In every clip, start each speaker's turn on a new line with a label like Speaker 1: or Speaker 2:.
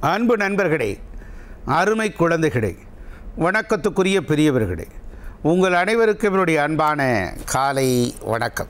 Speaker 1: அன்பு நண்பர்களே அருமை குழந்தைகளே வணக்கத்துக்குரிய பெரியவர்களே உங்கள் அனைவருக்கும் என்னுடைய அன்பான காலை வணக்கம்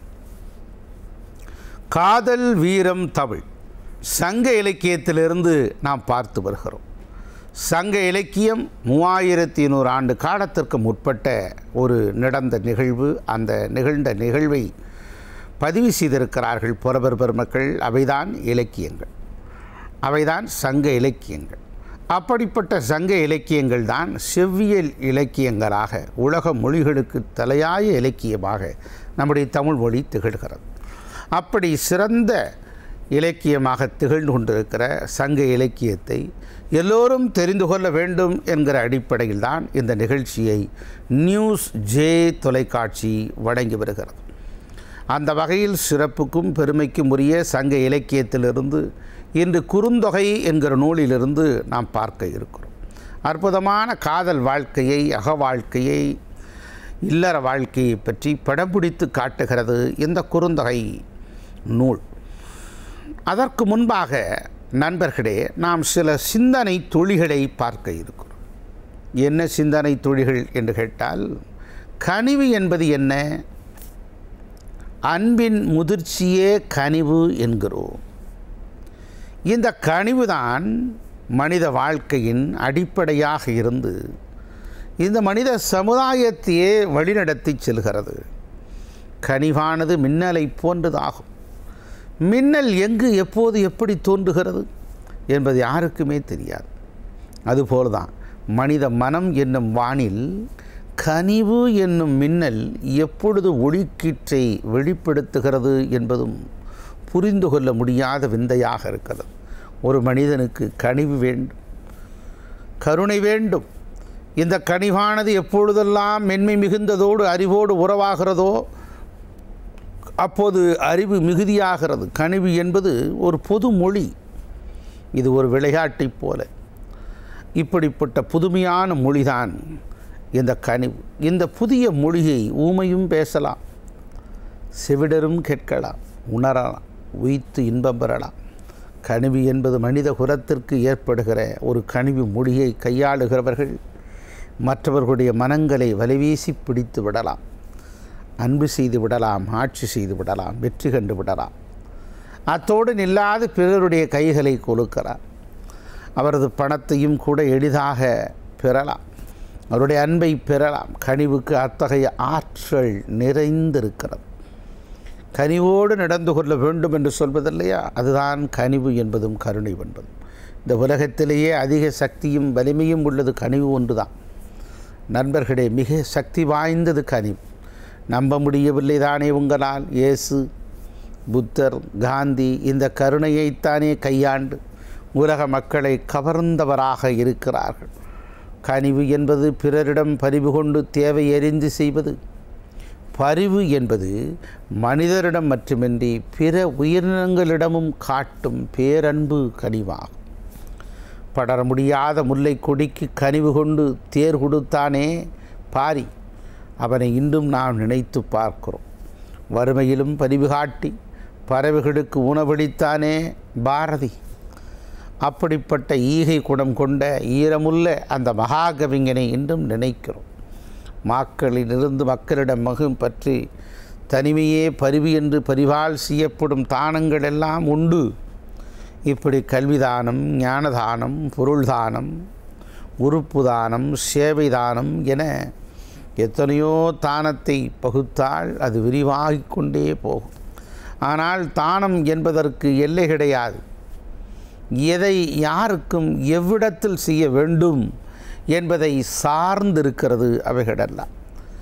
Speaker 1: காதல் வீரம் தமிழ் சங்க இலக்கியத்திலிருந்து நாம் பார்த்து வருகிறோம் சங்க இலக்கியம் மூவாயிரத்தி நூறு ஆண்டு காலத்திற்கு முற்பட்ட ஒரு நடந்த நிகழ்வு அந்த நிகழ்ந்த நிகழ்வை பதிவு செய்திருக்கிறார்கள் புறவர் பெருமக்கள் அவைதான் இலக்கியங்கள் அவைதான் சங்க இலக்கியங்கள் அப்படிப்பட்ட சங்க இலக்கியங்கள் தான் செவ்வியல் இலக்கியங்களாக உலக மொழிகளுக்கு தலையாய இலக்கியமாக நம்முடைய தமிழ் மொழி திகழ்கிறது அப்படி சிறந்த இலக்கியமாக திகழ்ந்து கொண்டிருக்கிற சங்க இலக்கியத்தை எல்லோரும் தெரிந்து கொள்ள வேண்டும் என்கிற அடிப்படையில் தான் இந்த நிகழ்ச்சியை நியூஸ் ஜே தொலைக்காட்சி வழங்கி வருகிறது அந்த வகையில் சிறப்புக்கும் பெருமைக்கும் உரிய சங்க இலக்கியத்திலிருந்து இன்று குறுந்தொகை என்கிற நூலிலிருந்து நாம் பார்க்க இருக்கிறோம் அற்புதமான காதல் வாழ்க்கையை அக வாழ்க்கையை இல்லற வாழ்க்கையை பற்றி படம் பிடித்து காட்டுகிறது இந்த குறுந்தொகை நூல் அதற்கு முன்பாக நண்பர்களே நாம் சில சிந்தனை துளிகளை பார்க்க இருக்கிறோம் என்ன சிந்தனை துளிகள் என்று கேட்டால் கனிவு என்பது என்ன அன்பின் முதிர்ச்சியே கனிவு என்கிறோம் இந்த கனிவுதான் மனித வாழ்க்கையின் அடிப்படையாக இருந்து இந்த மனித சமுதாயத்தையே வழிநடத்தி செல்கிறது கனிவானது மின்னலை போன்றதாகும் மின்னல் எங்கு எப்போது எப்படி தோன்றுகிறது என்பது யாருக்குமே தெரியாது அதுபோல்தான் மனித மனம் என்னும் வானில் கனிவு என்னும் மின்னல் எப்பொழுது ஒளிக்கீற்றை வெளிப்படுத்துகிறது என்பதும் புரிந்து கொள்ள முடியாத விந்தையாக இருக்கிறது ஒரு மனிதனுக்கு கனிவு வேண்டும் கருணை வேண்டும் இந்த கனிவானது எப்பொழுதெல்லாம் மென்மை மிகுந்ததோடு அறிவோடு உறவாகிறதோ அப்போது அறிவு மிகுதியாகிறது கனிவு என்பது ஒரு பொது மொழி இது ஒரு விளையாட்டைப் போல இப்படிப்பட்ட புதுமையான மொழிதான் இந்த கனிவு இந்த புதிய மொழியை ஊமையும் பேசலாம் செவிடரும் கேட்கலாம் உணரலாம் உய்த்து இன்பம் பெறலாம் கனிவு என்பது மனித குலத்திற்கு ஏற்படுகிற ஒரு கனிவு மொழியை கையாளுகிறவர்கள் மற்றவர்களுடைய மனங்களை வலைவீசி பிடித்து விடலாம் அன்பு செய்து விடலாம் ஆட்சி செய்து விடலாம் வெற்றி கண்டு விடலாம் அத்தோடு நில்லாது பிறருடைய கைகளை கொலுக்கிறார் அவரது பணத்தையும் கூட எளிதாக பெறலாம் அவருடைய அன்பை பெறலாம் கனிவுக்கு அத்தகைய ஆற்றல் நிறைந்திருக்கிறது கனிவோடு நடந்து கொள்ள வேண்டும் என்று சொல்வதில்லையா அதுதான் கனிவு என்பதும் கருணை என்பதும் இந்த உலகத்திலேயே அதிக சக்தியும் வலிமையும் உள்ளது கனிவு ஒன்றுதான் நண்பர்களே மிக சக்தி வாய்ந்தது கனிவு நம்ப முடியவில்லை தானே உங்களால் இயேசு புத்தர் காந்தி இந்த கருணையைத்தானே கையாண்டு உலக மக்களை கவர்ந்தவராக இருக்கிறார்கள் கனிவு என்பது பிறரிடம் பரிவு கொண்டு தேவை எறிந்து செய்வது பரிவு என்பது மனிதரிடம் மட்டுமின்றி பிற உயிரினங்களிடமும் காட்டும் பேரன்பு கனிவாகும் படர முடியாத முல்லை கொடிக்கு கனிவு கொண்டு தேர் கொடுத்தானே பாரி அவனை இன்றும் நாம் நினைத்து பார்க்கிறோம் வறுமையிலும் பரிவு காட்டி பறவைகளுக்கு உணவளித்தானே பாரதி அப்படிப்பட்ட ஈகை குணம் கொண்ட ஈரமுள்ள அந்த மகாகவிஞனை இன்றும் நினைக்கிறோம் மாக்களிலிருந்து மக்களிடம் மகும் பற்றி தனிமையே பரிவு என்று பரிவால் செய்யப்படும் தானங்கள் எல்லாம் உண்டு இப்படி கல்விதானம் ஞானதானம் பொருள் தானம் உறுப்பு தானம் சேவை தானம் என எத்தனையோ தானத்தை பகுத்தால் அது விரிவாகிக் கொண்டே போகும் ஆனால் தானம் என்பதற்கு எல்லை கிடையாது எதை யாருக்கும் எவ்விடத்தில் செய்ய வேண்டும் என்பதை சார்ந்திருக்கிறது அவைகளெல்லாம்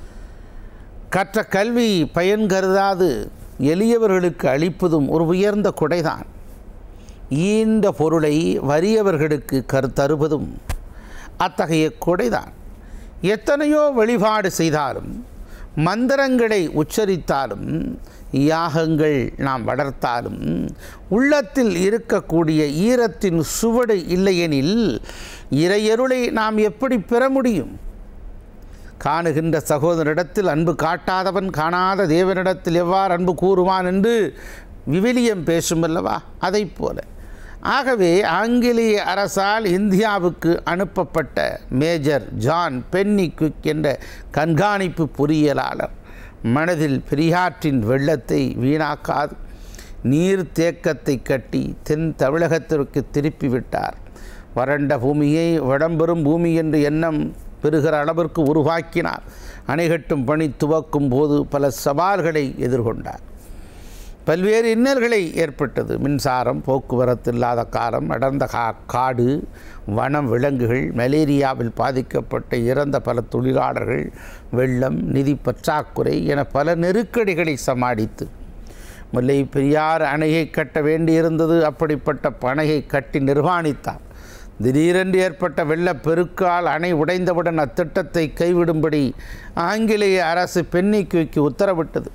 Speaker 1: கற்ற கல்வி பயன் கருதாது எளியவர்களுக்கு அளிப்பதும் ஒரு உயர்ந்த கொடைதான் ஈந்த பொருளை வறியவர்களுக்கு கருத்தருவதும் அத்தகைய கொடைதான் எத்தனையோ வழிபாடு செய்தாலும் மந்திரங்களை உச்சரித்தாலும் யாகங்கள் நாம் வளர்த்தாலும் உள்ளத்தில் இருக்கக்கூடிய ஈரத்தின் சுவடு இல்லையெனில் இறையருளை நாம் எப்படி பெற முடியும் காணுகின்ற சகோதரிடத்தில் அன்பு காட்டாதவன் காணாத தேவனிடத்தில் எவ்வாறு அன்பு கூறுவான் என்று விவிலியம் பேசும் அல்லவா அதைப் போல ஆகவே ஆங்கிலேய அரசால் இந்தியாவுக்கு அனுப்பப்பட்ட மேஜர் ஜான் பென்னி குக் என்ற கண்காணிப்பு பொறியியலாளர் மனதில் பெரியாற்றின் வெள்ளத்தை வீணாக்காது நீர் தேக்கத்தை கட்டி தென் தமிழகத்திற்கு திருப்பி விட்டார் வறண்ட பூமியை வடம்பெறும் பூமி என்று எண்ணம் பெறுகிற அளவிற்கு உருவாக்கினார் அணைகட்டும் பணி துவக்கும் போது பல சவால்களை எதிர்கொண்டார் பல்வேறு இன்னல்களை ஏற்பட்டது மின்சாரம் போக்குவரத்து இல்லாத காலம் அடர்ந்த கா காடு வனம் விலங்குகள் மலேரியாவில் பாதிக்கப்பட்ட இறந்த பல தொழிலாளர்கள் வெள்ளம் நிதி பற்றாக்குறை என பல நெருக்கடிகளை சமாளித்து முல்லை பெரியார் அணையை கட்ட வேண்டியிருந்தது அப்படிப்பட்ட பனையை கட்டி நிர்வாணித்தார் திடீரென்று ஏற்பட்ட வெள்ளப்பெருக்கால் அணை உடைந்தவுடன் அத்திட்டத்தை கைவிடும்படி ஆங்கிலேய அரசு பெண்ணிக்கு உத்தரவிட்டது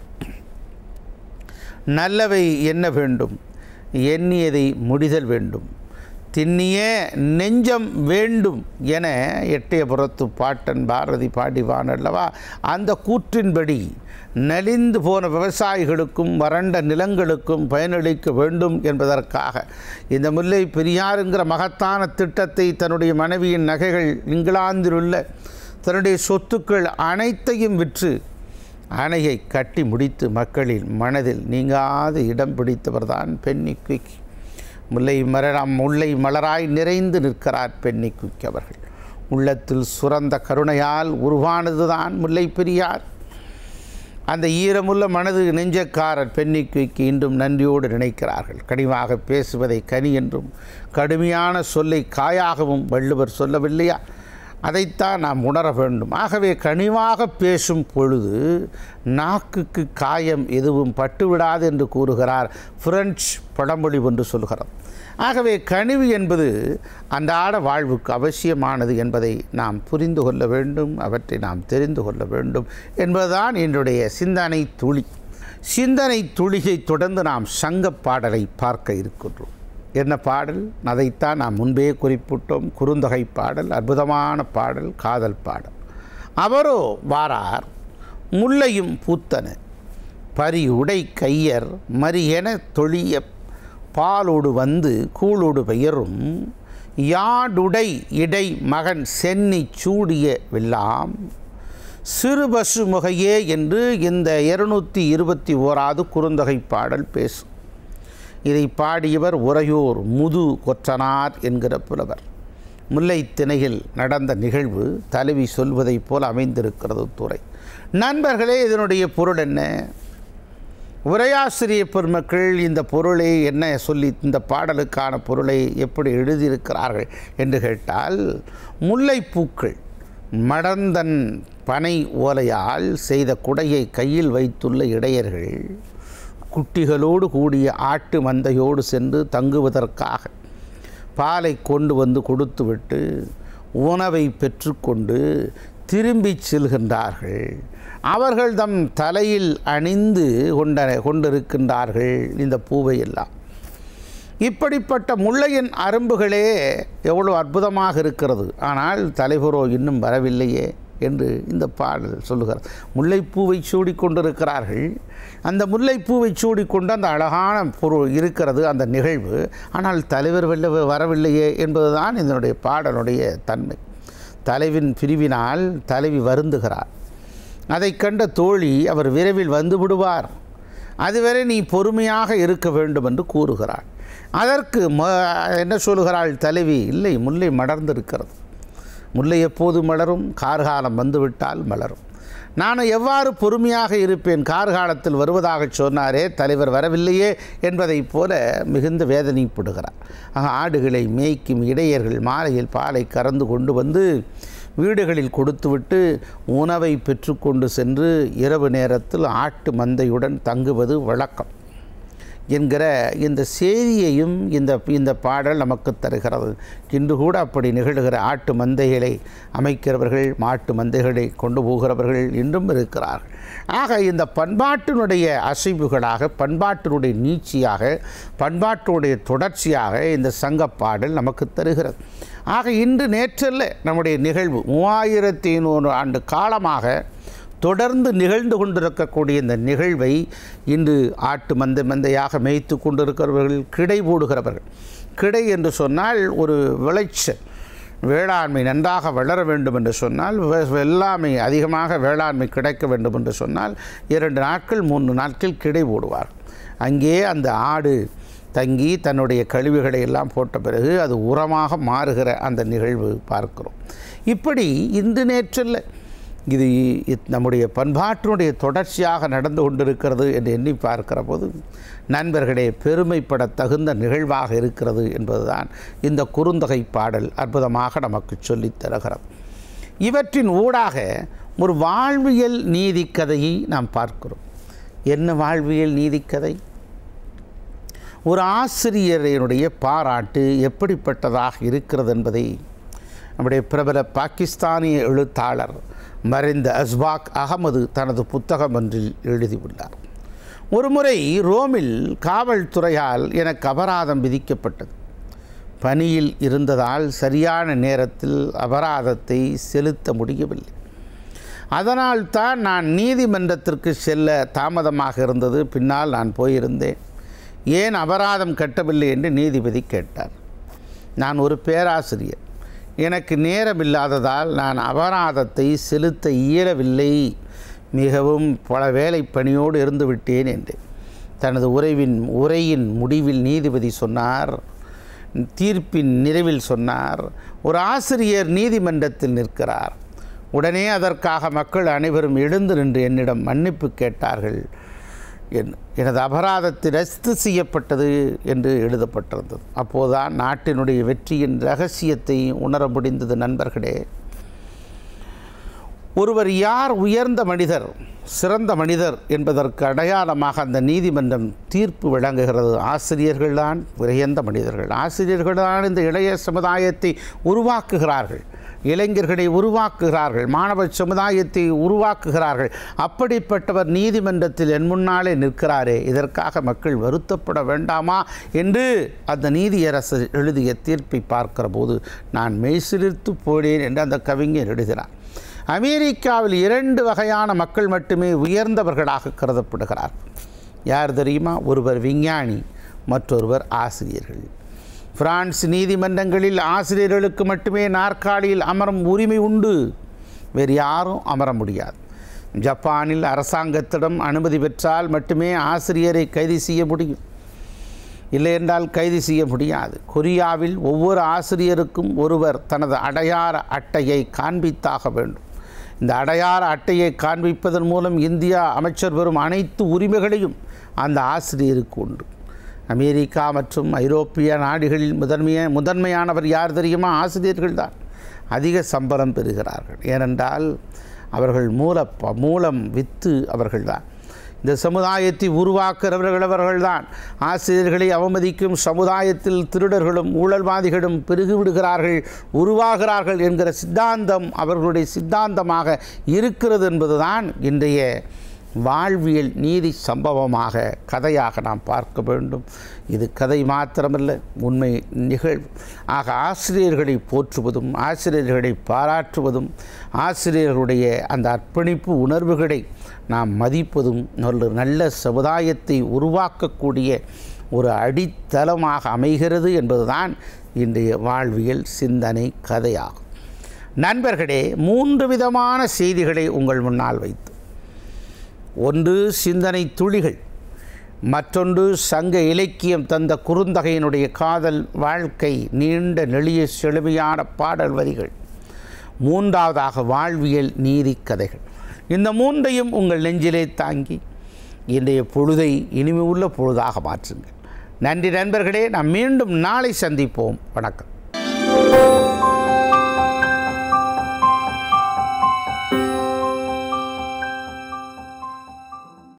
Speaker 1: நல்லவை எண்ண வேண்டும் எண்ணியதை முடிதல் வேண்டும் திண்ணிய நெஞ்சம் வேண்டும் என எட்டயபுரத்து பாட்டன் பாரதி பாடிவான் அல்லவா அந்த கூற்றின்படி நலிந்து போன விவசாயிகளுக்கும் வறண்ட நிலங்களுக்கும் பயனளிக்க வேண்டும் என்பதற்காக இந்த முல்லை பெரியாருங்கிற மகத்தான திட்டத்தை தன்னுடைய மனைவியின் நகைகள் இங்கிலாந்தில் உள்ள தன்னுடைய சொத்துக்கள் அனைத்தையும் விற்று அணையை கட்டி முடித்து மக்களின் மனதில் நீங்காத இடம் பிடித்தவர்தான் பென்னி குயிக் முல்லை மலராம் முல்லை மலராய் நிறைந்து நிற்கிறார் பென்னி குயிக் அவர்கள் உள்ளத்தில் சுரந்த கருணையால் உருவானதுதான் முல்லை பெரியார் அந்த ஈரமுள்ள மனது நெஞ்சக்காரர் பென்னி குயிக்கு இன்றும் நன்றியோடு நினைக்கிறார்கள் கனிவாக பேசுவதை கனி என்றும் கடுமையான சொல்லை காயாகவும் வள்ளுவர் சொல்லவில்லையா அதைத்தான் நாம் உணர வேண்டும் ஆகவே கனிவாக பேசும் பொழுது நாக்குக்கு காயம் எதுவும் பட்டுவிடாது என்று கூறுகிறார் பிரெஞ்சு பழமொழி ஒன்று சொல்கிறார் ஆகவே கனிவு என்பது அன்றாட வாழ்வுக்கு அவசியமானது என்பதை நாம் புரிந்து கொள்ள வேண்டும் அவற்றை நாம் தெரிந்து கொள்ள வேண்டும் என்பதுதான் என்னுடைய சிந்தனை துளி சிந்தனை துளியை தொடர்ந்து நாம் சங்கப் பாடலை பார்க்க இருக்கின்றோம் என்ன பாடல் அதைத்தான் நாம் முன்பே குறிப்பிட்டோம் குறுந்தொகை பாடல் அற்புதமான பாடல் காதல் பாடல் அவரோ வாரார் முல்லையும் பூத்தன பரி உடை கையர் மரியென தொழிய பாலோடு வந்து கூழோடு பெயரும் யாடுடை இடை மகன் சென்னி சூடிய வெல்லாம் சிறுபசு முகையே என்று இந்த இருநூற்றி இருபத்தி ஓராவது குறுந்தொகை பாடல் பேசும் இதை பாடியவர் உறையூர் முது கொற்றனார் என்கிற புலவர் முல்லை திணையில் நடந்த நிகழ்வு தலைவி சொல்வதைப் போல் அமைந்திருக்கிறது துறை நண்பர்களே இதனுடைய பொருள் என்ன உரையாசிரிய பெருமக்கள் இந்த பொருளை என்ன சொல்லி இந்த பாடலுக்கான பொருளை எப்படி எழுதியிருக்கிறார்கள் என்று கேட்டால் முல்லைப்பூக்கள் மடந்தன் பனை ஓலையால் செய்த குடையை கையில் வைத்துள்ள இடையர்கள் குட்டிகளோடு கூடிய ஆட்டு மந்தையோடு சென்று தங்குவதற்காக பாலை கொண்டு வந்து கொடுத்துவிட்டு உணவை பெற்றுக்கொண்டு திரும்பிச் செல்கின்றார்கள் அவர்கள் தம் தலையில் அணிந்து கொண்ட கொண்டிருக்கின்றார்கள் இந்த பூவை எல்லாம் இப்படிப்பட்ட முல்லையின் அரும்புகளே எவ்வளோ அற்புதமாக இருக்கிறது ஆனால் தலைவரோ இன்னும் வரவில்லையே என்று இந்த பாடல் சொல்லுகிறார் முல்லைப்பூவை சூடிக்கொண்டிருக்கிறார்கள் அந்த முல்லைப்பூவை சூடிக்கொண்டு அந்த அழகான பொருள் இருக்கிறது அந்த நிகழ்வு ஆனால் தலைவர் வெல்ல வரவில்லையே என்பதுதான் இதனுடைய பாடலுடைய தன்மை தலைவின் பிரிவினால் தலைவி வருந்துகிறார் அதை கண்ட தோழி அவர் விரைவில் வந்து விடுவார் அதுவரை நீ பொறுமையாக இருக்க வேண்டும் என்று கூறுகிறாள் அதற்கு ம என்ன சொல்கிறாள் தலைவி இல்லை முல்லை மலர்ந்திருக்கிறது முல்லை எப்போது மலரும் கார்காலம் வந்துவிட்டால் மலரும் நான் எவ்வாறு பொறுமையாக இருப்பேன் கார்காலத்தில் வருவதாக சொன்னாரே தலைவர் வரவில்லையே என்பதைப் போல மிகுந்த வேதனைப்படுகிறார் ஆக ஆடுகளை மேய்க்கும் இடையர்கள் மாலையில் பாலை கறந்து கொண்டு வந்து வீடுகளில் கொடுத்துவிட்டு உணவை பெற்றுக்கொண்டு சென்று இரவு நேரத்தில் ஆட்டு மந்தையுடன் தங்குவது வழக்கம் என்கிற இந்த செய்தியையும் இந்த இந்த பாடல் நமக்கு தருகிறது இன்று கூட அப்படி நிகழ்கிற ஆட்டு மந்தைகளை அமைக்கிறவர்கள் மாட்டு மந்தைகளை கொண்டு போகிறவர்கள் இன்றும் இருக்கிறார்கள் ஆக இந்த பண்பாட்டினுடைய அசைவுகளாக பண்பாட்டினுடைய நீட்சியாக பண்பாட்டினுடைய தொடர்ச்சியாக இந்த சங்கப்பாடல் நமக்கு தருகிறது ஆக இன்று நேற்றல்ல நம்முடைய நிகழ்வு மூவாயிரத்தி ஐநூறு ஆண்டு காலமாக தொடர்ந்து நிகழ்ந்து கொண்டிருக்கக்கூடிய இந்த நிகழ்வை இன்று ஆட்டு மந்தை மந்தையாக மேய்த்து கொண்டிருக்கிறவர்கள் கிடை போடுகிறவர்கள் கிடை என்று சொன்னால் ஒரு விளைச்சல் வேளாண்மை நன்றாக வளர வேண்டும் என்று சொன்னால் வெ- வெள்ளாமை அதிகமாக வேளாண்மை கிடைக்க வேண்டும் என்று சொன்னால் இரண்டு நாட்கள் மூன்று நாட்கள் கிடை போடுவார் அங்கே அந்த ஆடு தங்கி தன்னுடைய கழிவுகளை எல்லாம் போட்ட பிறகு அது உரமாக மாறுகிற அந்த நிகழ்வு பார்க்கிறோம் இப்படி இன்று நேற்றல்ல இது இத்- நம்முடைய பண்பாட்டினுடைய தொடர்ச்சியாக நடந்து கொண்டிருக்கிறது என்று எண்ணி பார்க்கிற போது நண்பர்களே பெருமைப்பட தகுந்த நிகழ்வாக இருக்கிறது என்பதுதான் இந்த குறுந்தொகை பாடல் அற்புதமாக நமக்கு சொல்லித் தருகிறது இவற்றின் ஊடாக ஒரு வாழ்வியல் நீதிக்கதையை நாம் பார்க்கிறோம் என்ன வாழ்வியல் நீதிக்கதை ஒரு ஆசிரியரினுடைய பாராட்டு எப்படிப்பட்டதாக இருக்கிறது என்பதை நம்முடைய பிரபல பாகிஸ்தானிய எழுத்தாளர் மறைந்த அஸ்பாக் அகமது தனது புத்தகம் ஒன்றில் எழுதியுள்ளார் ஒருமுறை ரோமில் காவல்துறையால் எனக்கு அபராதம் விதிக்கப்பட்டது பணியில் இருந்ததால் சரியான நேரத்தில் அபராதத்தை செலுத்த முடியவில்லை அதனால் தான் நான் நீதிமன்றத்திற்கு செல்ல தாமதமாக இருந்தது பின்னால் நான் போயிருந்தேன் ஏன் அபராதம் கட்டவில்லை என்று நீதிபதி கேட்டார் நான் ஒரு பேராசிரியர் எனக்கு நேரமில்லாததால் நான் அபராதத்தை செலுத்த இயலவில்லை மிகவும் பல வேலை பணியோடு இருந்து விட்டேன் என்று தனது உரைவின் உரையின் முடிவில் நீதிபதி சொன்னார் தீர்ப்பின் நிறைவில் சொன்னார் ஒரு ஆசிரியர் நீதிமன்றத்தில் நிற்கிறார் உடனே அதற்காக மக்கள் அனைவரும் எழுந்து நின்று என்னிடம் மன்னிப்பு கேட்டார்கள் என் எனது அபராதத்தை ரத்து செய்யப்பட்டது என்று எழுதப்பட்டிருந்தது அப்போதுதான் நாட்டினுடைய வெற்றியின் ரகசியத்தை உணர முடிந்தது நண்பர்களே ஒருவர் யார் உயர்ந்த மனிதர் சிறந்த மனிதர் என்பதற்கு அடையாளமாக அந்த நீதிமன்றம் தீர்ப்பு வழங்குகிறது ஆசிரியர்கள்தான் உயர்ந்த மனிதர்கள் ஆசிரியர்கள்தான் இந்த இளைய சமுதாயத்தை உருவாக்குகிறார்கள் இளைஞர்களை உருவாக்குகிறார்கள் மாணவ சமுதாயத்தை உருவாக்குகிறார்கள் அப்படிப்பட்டவர் நீதிமன்றத்தில் என் முன்னாலே நிற்கிறாரே இதற்காக மக்கள் வருத்தப்பட வேண்டாமா என்று அந்த நீதியரசர் எழுதிய தீர்ப்பை பார்க்கிற போது நான் மெய்சிலிர்த்து போனேன் என்று அந்த கவிஞர் எழுதினார் அமெரிக்காவில் இரண்டு வகையான மக்கள் மட்டுமே உயர்ந்தவர்களாக கருதப்படுகிறார் யார் தெரியுமா ஒருவர் விஞ்ஞானி மற்றொருவர் ஆசிரியர்கள் பிரான்ஸ் நீதிமன்றங்களில் ஆசிரியர்களுக்கு மட்டுமே நாற்காலியில் அமரும் உரிமை உண்டு வேறு யாரும் அமர முடியாது ஜப்பானில் அரசாங்கத்திடம் அனுமதி பெற்றால் மட்டுமே ஆசிரியரை கைது செய்ய முடியும் இல்லை என்றால் கைது செய்ய முடியாது கொரியாவில் ஒவ்வொரு ஆசிரியருக்கும் ஒருவர் தனது அடையாள அட்டையை காண்பித்தாக வேண்டும் இந்த அடையாள அட்டையை காண்பிப்பதன் மூலம் இந்தியா அமைச்சர் பெறும் அனைத்து உரிமைகளையும் அந்த ஆசிரியருக்கு உண்டு அமெரிக்கா மற்றும் ஐரோப்பிய நாடுகளில் முதன்மைய முதன்மையானவர் யார் தெரியுமா ஆசிரியர்கள் தான் அதிக சம்பளம் பெறுகிறார்கள் ஏனென்றால் அவர்கள் மூல ப- மூலம் வித்து அவர்கள்தான் இந்த சமுதாயத்தை உருவாக்குறவர்கள் அவர்கள்தான் ஆசிரியர்களை அவமதிக்கும் சமுதாயத்தில் திருடர்களும் ஊழல்வாதிகளும் பெருகிவிடுகிறார்கள் உருவாகிறார்கள் என்கிற சித்தாந்தம் அவர்களுடைய சித்தாந்தமாக இருக்கிறது என்பதுதான் இன்றைய வாழ்வியல் நீதி சம்பவமாக கதையாக நாம் பார்க்க வேண்டும் இது கதை மாத்திரமல்ல உண்மை நிகழ்வு ஆக ஆசிரியர்களை போற்றுவதும் ஆசிரியர்களை பாராட்டுவதும் ஆசிரியர்களுடைய அந்த அர்ப்பணிப்பு உணர்வுகளை நாம் மதிப்பதும் ஒரு நல்ல சமுதாயத்தை உருவாக்கக்கூடிய ஒரு அடித்தளமாக அமைகிறது என்பதுதான் இன்றைய வாழ்வியல் சிந்தனை கதையாகும் நண்பர்களே மூன்று விதமான செய்திகளை உங்கள் முன்னால் வைத்து ஒன்று சிந்தனை துளிகள் மற்றொன்று சங்க இலக்கியம் தந்த குறுந்தகையினுடைய காதல் வாழ்க்கை நீண்ட நெளிய செழுமையான பாடல் வரிகள் மூன்றாவதாக வாழ்வியல் நீதி கதைகள் இந்த மூன்றையும் உங்கள் நெஞ்சிலே தாங்கி இன்றைய பொழுதை இனிமை உள்ள பொழுதாக மாற்றுங்கள் நன்றி நண்பர்களே நாம் மீண்டும் நாளை சந்திப்போம் வணக்கம்